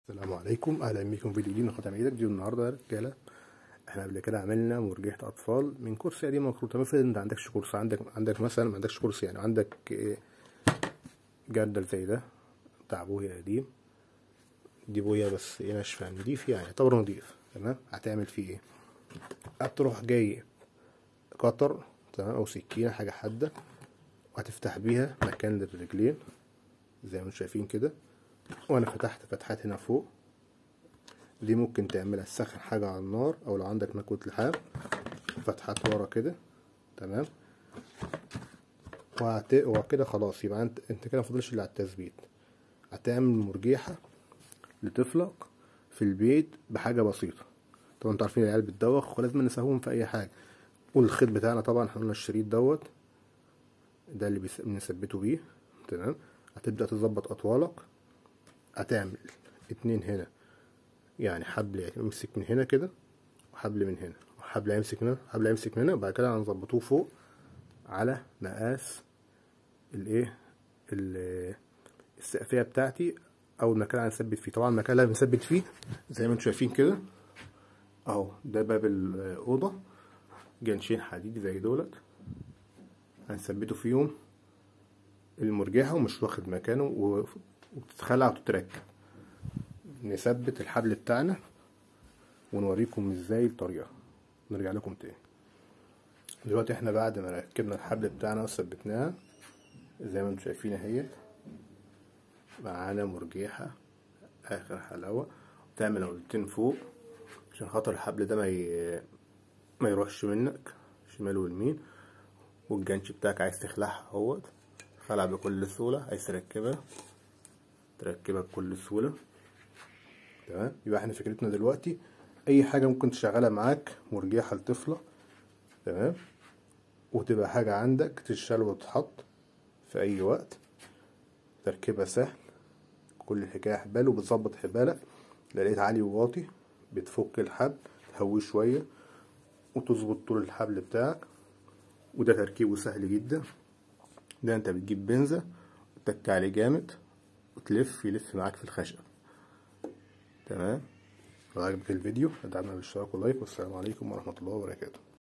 السلام عليكم اهلا بيكم في فيديو جديد من قناه عيدك فيديو النهارده يا رجاله احنا قبل كده عملنا مرجحه اطفال من كرسي قديم مكروت طب افرض انت عندكش كرسي عندك عندك مثلا ما عندكش كرسي يعني عندك إيه جردل زي ده بتاع بويا قديم دي بويا بس ايه ناشفه نضيف يعني يعتبر نضيف تمام هتعمل فيه ايه هتروح جاي قطر تمام او سكينه حاجه حاده وهتفتح بيها مكان للرجلين زي ما انتم شايفين كده وانا فتحت فتحات هنا فوق دي ممكن تعملها تسخن حاجة على النار او لو عندك مكوة لحام فتحات ورا كده تمام وهت... وكده خلاص يبقى انت انت كده مفضلش الا على التثبيت هتعمل مرجيحة لطفلك في البيت بحاجة بسيطة طبعا انتوا عارفين العيال بتدوخ ولازم نساهم في اي حاجة والخيط بتاعنا طبعا احنا قلنا الشريط دوت ده اللي بنثبته بيه تمام هتبدأ تظبط اطوالك هتعمل اتنين هنا يعني حبل يمسك من هنا كده وحبل من هنا وحبل يمسك هنا حبل يمسك من هنا وبعد كده هنظبطوه فوق على مقاس الايه السقفيه بتاعتي او المكان اللي هنثبت فيه طبعا المكان اللي هنثبت فيه زي ما انتم شايفين كده اهو ده باب الاوضه جنشين حديد زي دولت هنثبته فيهم المرجحه ومش واخد مكانه وتتخلع وتتركب نثبت الحبل بتاعنا ونوريكم ازاي الطريقه نرجع لكم تاني دلوقتي احنا بعد ما ركبنا الحبل بتاعنا وثبتناها زي ما انتم شايفين اهيت معانا مرجيحه اخر حلاوه تعمل عقدتين فوق عشان خاطر الحبل ده ما ي... ما يروحش منك شمال ويمين والجنش بتاعك عايز تخلعها اهوت خلع بكل سهوله عايز تركبها تركبها بكل سهوله تمام يبقى احنا فكرتنا دلوقتي اي حاجه ممكن تشغلها معاك مرجيحه لطفله تمام وتبقى حاجه عندك تشال وتتحط في اي وقت تركيبها سهل كل الحكايه حبال وبتظبط حبالك لقيت عالي وواطي بتفك الحبل تهويه شويه وتظبط طول الحبل بتاعك وده تركيبه سهل جدا ده انت بتجيب بنزة وتك عليه جامد وتلف يلف معاك في الخشب تمام لو عجبك الفيديو ادعمنا بالاشتراك واللايك والسلام عليكم ورحمة الله وبركاته